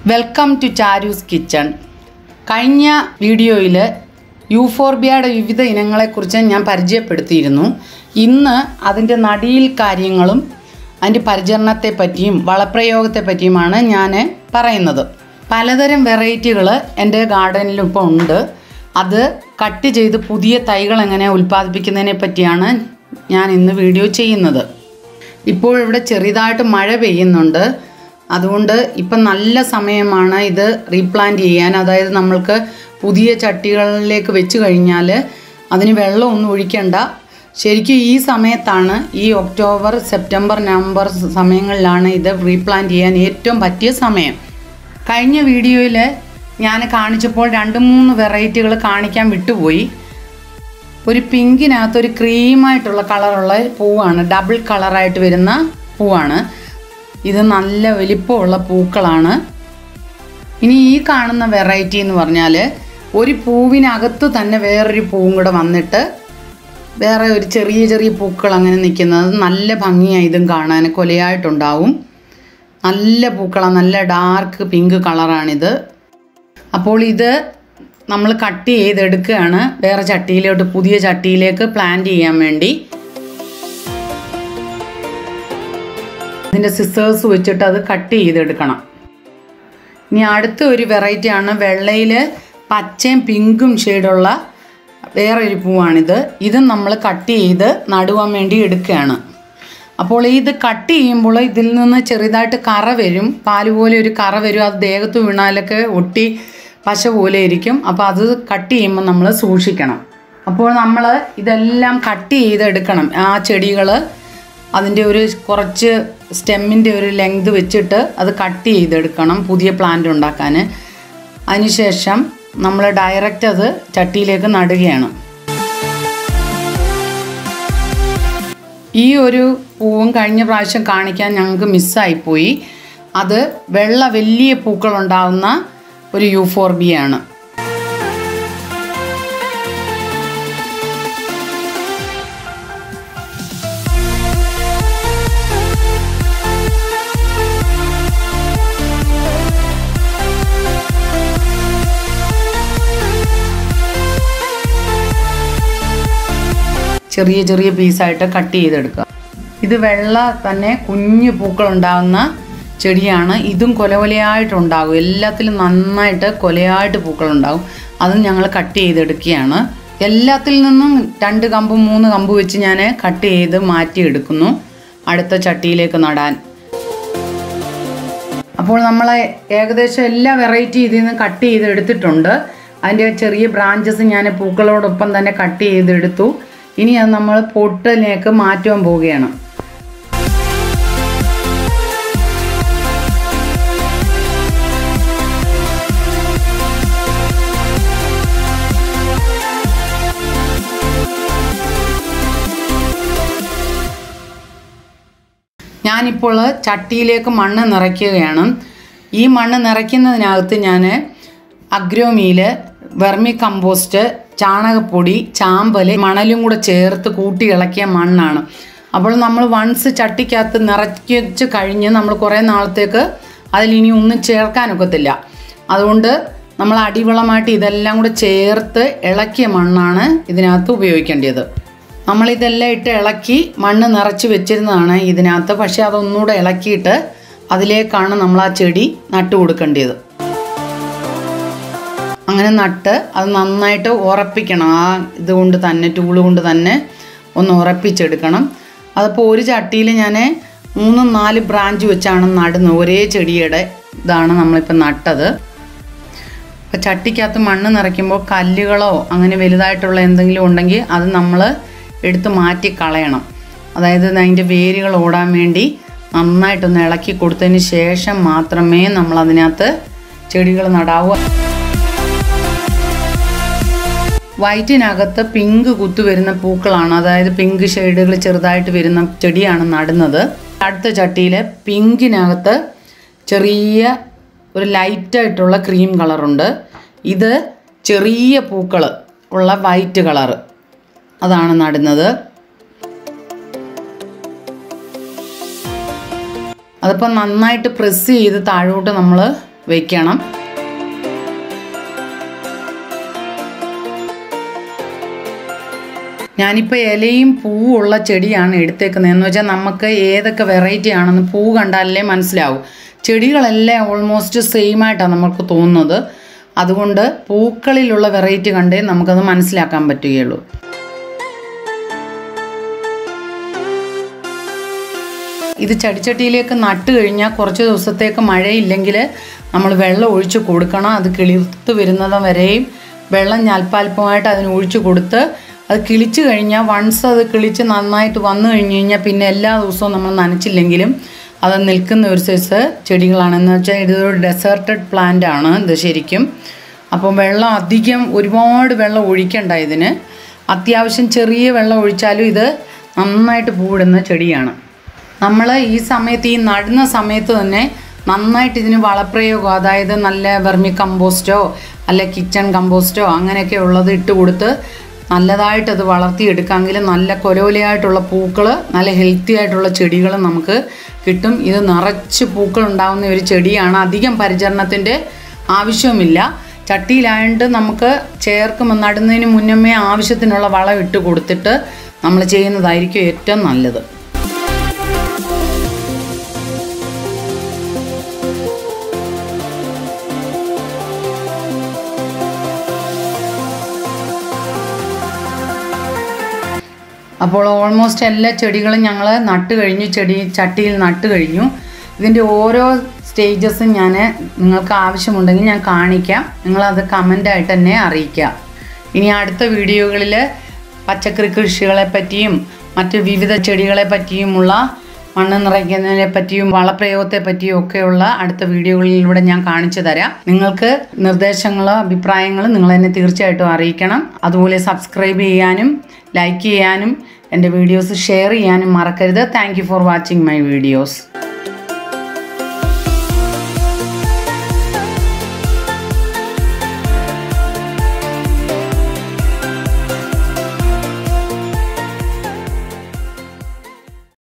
welcome to ചാരൂസ് kitchen കഴിഞ്ഞ വീഡിയോയിൽ യൂഫോർബിയയുടെ വിവിധ ഇനങ്ങളെക്കുറിച്ച് ഞാൻ പരിചയപ്പെടുത്തിയിരുന്നു ഇന്ന് അതിൻ്റെ നടീൽ കാര്യങ്ങളും അതിൻ്റെ പരിചരണത്തെ പറ്റിയും വളപ്രയോഗത്തെ പറ്റിയുമാണ് ഞാൻ പറയുന്നത് പലതരം വെറൈറ്റികൾ എൻ്റെ ഗാർഡനിൽ ഇപ്പോൾ ഉണ്ട് അത് കട്ട് ചെയ്ത് പുതിയ തൈകൾ എങ്ങനെ ഉൽപ്പാദിപ്പിക്കുന്നതിനെ പറ്റിയാണ് ഞാൻ ഇന്ന് വീഡിയോ ചെയ്യുന്നത് ഇപ്പോൾ ഇവിടെ ചെറുതായിട്ട് മഴ പെയ്യുന്നുണ്ട് അതുകൊണ്ട് ഇപ്പം നല്ല സമയമാണ് ഇത് റീപ്ലാന്റ് ചെയ്യാൻ അതായത് നമ്മൾക്ക് പുതിയ ചട്ടികളിലേക്ക് വെച്ച് കഴിഞ്ഞാൽ അതിന് വെള്ളമൊന്നും ഒഴിക്കണ്ട ശരിക്കും ഈ സമയത്താണ് ഈ ഒക്ടോബർ സെപ്റ്റംബർ നവംബർ സമയങ്ങളിലാണ് ഇത് റീപ്ലാന്റ് ചെയ്യാൻ ഏറ്റവും പറ്റിയ സമയം കഴിഞ്ഞ വീഡിയോയിൽ ഞാൻ കാണിച്ചപ്പോൾ രണ്ട് മൂന്ന് വെറൈറ്റികൾ കാണിക്കാൻ വിട്ടുപോയി ഒരു പിങ്കിനകത്ത് ഒരു ക്രീമായിട്ടുള്ള കളറുള്ള പൂവാണ് ഡബിൾ കളറായിട്ട് വരുന്ന പൂവാണ് ഇത് നല്ല വലിപ്പമുള്ള പൂക്കളാണ് ഇനി ഈ കാണുന്ന വെറൈറ്റി എന്ന് പറഞ്ഞാൽ ഒരു പൂവിനകത്ത് തന്നെ വേറൊരു പൂവും കൂടെ വന്നിട്ട് വേറെ ഒരു ചെറിയ ചെറിയ പൂക്കൾ അങ്ങനെ നിൽക്കുന്നത് നല്ല ഭംഗിയായി ഇതും കാണാൻ കൊലയായിട്ടുണ്ടാവും നല്ല പൂക്കളാണ് നല്ല ഡാർക്ക് പിങ്ക് കളറാണിത് അപ്പോൾ ഇത് നമ്മൾ കട്ട് ചെയ്തെടുക്കുകയാണ് വേറെ ചട്ടിയിലോട്ട് പുതിയ ചട്ടിയിലേക്ക് പ്ലാന്റ് ചെയ്യാൻ വേണ്ടി ഇതിൻ്റെ സിസേഴ്സ് വെച്ചിട്ട് അത് കട്ട് ചെയ്തെടുക്കണം ഇനി അടുത്ത ഒരു വെറൈറ്റിയാണ് വെള്ളയിൽ പച്ചയും പിങ്കും ഷെയ്ഡുള്ള വേറെ ഒരു പൂവാണിത് ഇതും നമ്മൾ കട്ട് ചെയ്ത് നടുവാൻ വേണ്ടി എടുക്കുകയാണ് അപ്പോൾ ഇത് കട്ട് ചെയ്യുമ്പോൾ ഇതിൽ നിന്ന് ചെറുതായിട്ട് കറ വരും പാല് പോലെ ഒരു കറ വരും അത് ദേഹത്ത് വീണാലൊക്കെ ഒട്ടി പശ പോലെ ഇരിക്കും അപ്പോൾ അത് കട്ട് ചെയ്യുമ്പോൾ നമ്മൾ സൂക്ഷിക്കണം അപ്പോൾ നമ്മൾ ഇതെല്ലാം കട്ട് ചെയ്തെടുക്കണം ആ ചെടികൾ അതിൻ്റെ ഒരു കുറച്ച് സ്റ്റെമ്മിൻ്റെ ഒരു ലെങ്ത് വെച്ചിട്ട് അത് കട്ട് ചെയ്തെടുക്കണം പുതിയ പ്ലാന്റ് ഉണ്ടാക്കാൻ അതിനുശേഷം നമ്മൾ ഡയറക്റ്റ് അത് ചട്ടിയിലേക്ക് നടുകയാണ് ഈ ഒരു പൂവും കഴിഞ്ഞ പ്രാവശ്യം കാണിക്കാൻ ഞങ്ങൾക്ക് മിസ്സായിപ്പോയി അത് വെള്ള വലിയ പൂക്കളുണ്ടാകുന്ന ഒരു യൂഫോർബിയാണ് ചെറിയ ചെറിയ പീസായിട്ട് കട്ട് ചെയ്തെടുക്കുക ഇത് വെള്ള തന്നെ കുഞ്ഞു പൂക്കളുണ്ടാകുന്ന ചെടിയാണ് ഇതും കൊലകൊലയായിട്ടുണ്ടാകും എല്ലാത്തിലും നന്നായിട്ട് കൊലയായിട്ട് പൂക്കളുണ്ടാകും അതും ഞങ്ങൾ കട്ട് ചെയ്തെടുക്കുകയാണ് എല്ലാത്തിൽ നിന്നും രണ്ട് കമ്പ് മൂന്ന് കമ്പ് വെച്ച് ഞാൻ കട്ട് ചെയ്ത് മാറ്റിയെടുക്കുന്നു അടുത്ത ചട്ടിയിലേക്ക് നടാൻ അപ്പോൾ നമ്മൾ ഏകദേശം എല്ലാ വെറൈറ്റി ഇതിൽ നിന്ന് കട്ട് ചെയ്ത് എടുത്തിട്ടുണ്ട് അതിൻ്റെ ചെറിയ ബ്രാഞ്ചസ് ഞാൻ പൂക്കളോടൊപ്പം തന്നെ കട്ട് ചെയ്തെടുത്തു ഇനി അത് നമ്മൾ പൊട്ടിലേക്ക് മാറ്റുവാൻ പോവുകയാണ് ഞാനിപ്പോൾ ചട്ടിയിലേക്ക് മണ്ണ് നിറയ്ക്കുകയാണ് ഈ മണ്ണ് നിറയ്ക്കുന്നതിനകത്ത് ഞാൻ അഗ്രോമിയിൽ വെർമി കമ്പോസ്റ്റ് ചാണകപ്പൊടി ചാമ്പൽ മണലും കൂടെ ചേർത്ത് കൂട്ടി ഇളക്കിയ മണ്ണാണ് അപ്പോൾ നമ്മൾ വൺസ് ചട്ടിക്കകത്ത് നിറയ്ച്ച് കഴിഞ്ഞ് നമ്മൾ കുറേ നാളത്തേക്ക് അതിലിനി ഒന്നും ചേർക്കാനൊക്കത്തില്ല അതുകൊണ്ട് നമ്മൾ അടിവളമായിട്ട് ഇതെല്ലാം കൂടെ ചേർത്ത് ഇളക്കിയ മണ്ണാണ് ഇതിനകത്ത് ഉപയോഗിക്കേണ്ടത് നമ്മളിതെല്ലാം ഇട്ട് ഇളക്കി മണ്ണ് നിറച്ച് വെച്ചിരുന്നതാണ് ഇതിനകത്ത് പക്ഷേ അതൊന്നുകൂടെ ഇളക്കിയിട്ട് അതിലേക്കാണ് നമ്മൾ ആ ചെടി നട്ടു കൊടുക്കേണ്ടത് അങ്ങനെ നട്ട് അത് നന്നായിട്ട് ഉറപ്പിക്കണം ആ ഇതുകൊണ്ട് തന്നെ ടൂള് കൊണ്ട് തന്നെ ഒന്ന് ഉറപ്പിച്ചെടുക്കണം അതിപ്പോൾ ഒരു ചട്ടിയിൽ ഞാൻ മൂന്നും നാല് ബ്രാഞ്ച് വെച്ചാണ് നടുന്നത് ഒരേ ചെടിയുടെ ഇതാണ് നമ്മളിപ്പോൾ നട്ടത് അപ്പോൾ ചട്ടിക്കകത്ത് മണ്ണ് നിറയ്ക്കുമ്പോൾ കല്ലുകളോ അങ്ങനെ വലുതായിട്ടുള്ള എന്തെങ്കിലും ഉണ്ടെങ്കിൽ അത് നമ്മൾ എടുത്ത് മാറ്റി കളയണം അതായത് അതിൻ്റെ വേരുകൾ ഓടാൻ വേണ്ടി നന്നായിട്ടൊന്ന് ഇളക്കി കൊടുത്തതിന് ശേഷം മാത്രമേ നമ്മൾ അതിനകത്ത് ചെടികൾ നടാവൂ വൈറ്റിനകത്ത് പിങ്ക് കുത്തു വരുന്ന പൂക്കളാണ് അതായത് പിങ്ക് ഷെയ്ഡുകൾ ചെറുതായിട്ട് വരുന്ന ചെടിയാണ് നടുന്നത് അടുത്ത ചട്ടിയിൽ പിങ്കിനകത്ത് ചെറിയ ഒരു ലൈറ്റായിട്ടുള്ള ക്രീം കളറുണ്ട് ഇത് ചെറിയ പൂക്കൾ ഉള്ള വൈറ്റ് കളറ് അതാണ് നടുന്നത് അതിപ്പോൾ നന്നായിട്ട് പ്രസ് ചെയ്ത് താഴോട്ട് നമ്മൾ വയ്ക്കണം ഞാനിപ്പോൾ ഇലയും പൂവും ഉള്ള ചെടിയാണ് എടുത്തേക്കുന്നത് എന്ന് വെച്ചാൽ നമുക്ക് ഏതൊക്കെ വെറൈറ്റി ആണെന്ന് പൂ കണ്ടാലേ മനസ്സിലാവും ചെടികളെല്ലാം ഓൾമോസ്റ്റ് സെയിം ആയിട്ടാണ് നമുക്ക് തോന്നുന്നത് അതുകൊണ്ട് പൂക്കളിലുള്ള വെറൈറ്റി കണ്ടേ നമുക്കത് മനസ്സിലാക്കാൻ പറ്റുകയുള്ളൂ ഇത് ചെടിച്ചട്ടിയിലേക്ക് നട്ട് കഴിഞ്ഞാൽ കുറച്ച് ദിവസത്തേക്ക് മഴയില്ലെങ്കിൽ നമ്മൾ വെള്ളം ഒഴിച്ച് കൊടുക്കണം അത് കിളിർത്ത് വരുന്നത് വരെയും വെള്ളം ഞാൽപ്പാൽപ്പമായിട്ട് അതിന് ഒഴിച്ച് കൊടുത്ത് അത് കിളിച്ച് കഴിഞ്ഞാൽ വൺസ് അത് കിളിച്ച് നന്നായിട്ട് വന്നു കഴിഞ്ഞ് കഴിഞ്ഞാൽ പിന്നെ എല്ലാ ദിവസവും നമ്മൾ നനച്ചില്ലെങ്കിലും അത് നിൽക്കുന്ന ഒരു സൈസ് ചെടികളാണെന്ന് വെച്ചാൽ ഇതൊരു ഡെസേർട്ടഡ് പ്ലാന്റ് ആണ് ഇത് ശരിക്കും അപ്പം വെള്ളം അധികം ഒരുപാട് വെള്ളം ഒഴിക്കണ്ട ഇതിന് അത്യാവശ്യം ചെറിയ വെള്ളം ഒഴിച്ചാലും ഇത് നന്നായിട്ട് പൂവിടുന്ന ചെടിയാണ് നമ്മൾ ഈ സമയത്ത് ഈ നടുന്ന സമയത്ത് തന്നെ നന്നായിട്ട് ഇതിന് വളപ്രയോഗം അതായത് നല്ല വെർമി കമ്പോസ്റ്റോ അല്ല കിച്ചൺ കമ്പോസ്റ്റോ അങ്ങനെയൊക്കെ ഉള്ളത് ഇട്ട് കൊടുത്ത് നല്ലതായിട്ട് അത് വളർത്തിയെടുക്കാമെങ്കിൽ നല്ല കൊലോലയായിട്ടുള്ള പൂക്കൾ നല്ല ഹെൽത്തി ആയിട്ടുള്ള ചെടികൾ നമുക്ക് കിട്ടും ഇത് നിറച്ച് പൂക്കൾ ഉണ്ടാകുന്ന ഒരു ചെടിയാണ് അധികം പരിചരണത്തിൻ്റെ ആവശ്യവുമില്ല ചട്ടിയിലായതുകൊണ്ട് നമുക്ക് ചേർക്കുമ്പോൾ നടുന്നതിന് മുന്നമേ ആവശ്യത്തിനുള്ള വളം ഇട്ട് കൊടുത്തിട്ട് നമ്മൾ ചെയ്യുന്നതായിരിക്കും ഏറ്റവും നല്ലത് അപ്പോൾ ഓൾമോസ്റ്റ് എല്ലാ ചെടികളും ഞങ്ങൾ നട്ട് കഴിഞ്ഞു ചെടി ചട്ടിയിൽ നട്ട് കഴിഞ്ഞു ഇതിൻ്റെ ഓരോ സ്റ്റേജസും ഞാൻ നിങ്ങൾക്ക് ആവശ്യമുണ്ടെങ്കിൽ ഞാൻ കാണിക്കാം നിങ്ങളത് കമൻ്റായിട്ട് തന്നെ അറിയിക്കുക ഇനി അടുത്ത വീഡിയോകളിൽ പച്ചക്കറി കൃഷികളെ പറ്റിയും മറ്റ് വിവിധ ചെടികളെ പറ്റിയുമുള്ള മണ്ണ് നിറയ്ക്കുന്നതിനെ പറ്റിയും വളപ്രയോഗത്തെ പറ്റിയും ഒക്കെയുള്ള അടുത്ത വീഡിയോകളിലൂടെ ഞാൻ കാണിച്ചു തരാം നിങ്ങൾക്ക് നിർദ്ദേശങ്ങളോ അഭിപ്രായങ്ങളോ നിങ്ങൾ എന്നെ തീർച്ചയായിട്ടും അറിയിക്കണം അതുപോലെ സബ്സ്ക്രൈബ് ചെയ്യാനും ലൈക്ക് ചെയ്യാനും എൻ്റെ വീഡിയോസ് ഷെയർ ചെയ്യാനും മറക്കരുത് thank for watching my videos